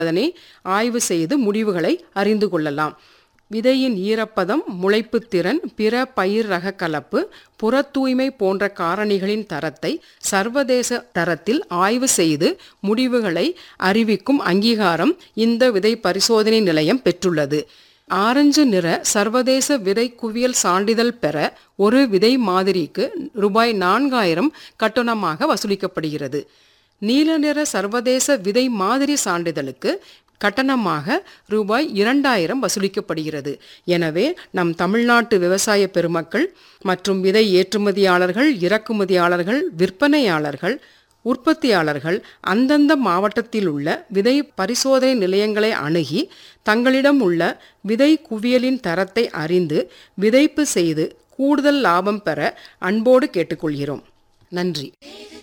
அதனை ஆய்வு செய்து முடிவுகளை அறிந்து கொள்ளலாம் விதையின் ஈரப்பதம் முளைப்புத் திறன் பிற பயிர் ரக கலப்பு புற தூய்மை போன்ற காரணிகளின் தரத்தை சர்வதேச தரத்தில் ஆய்வு செய்து முடிவுகளை அறிவிக்கும் அங்கீகாரம் இந்த விதை பரிசோதனை நிலையம் பெற்றுள்ளது ஆரஞ்சு நிற சர்வதேச விதை குவியல் சான்றிதழ் பெற ஒரு விதை மாதிரிக்கு ரூபாய் நான்காயிரம் கட்டணமாக வசூலிக்கப்படுகிறது நீல நிற சர்வதேச விதை மாதிரி சான்றிதழுக்கு கட்டணமாக ரூபாய் இரண்டாயிரம் வசூலிக்கப்படுகிறது எனவே நம் தமிழ்நாட்டு விவசாய பெருமக்கள் மற்றும் விதை ஏற்றுமதியாளர்கள் இறக்குமதியாளர்கள் விற்பனையாளர்கள் உற்பத்தியாளர்கள் அந்தந்த மாவட்டத்தில் உள்ள விதை பரிசோதனை நிலையங்களை அணுகி தங்களிடம் உள்ள விதை குவியலின் தரத்தை அறிந்து விதைப்பு செய்து கூடுதல் லாபம் பெற அன்போடு கேட்டுக்கொள்கிறோம் நன்றி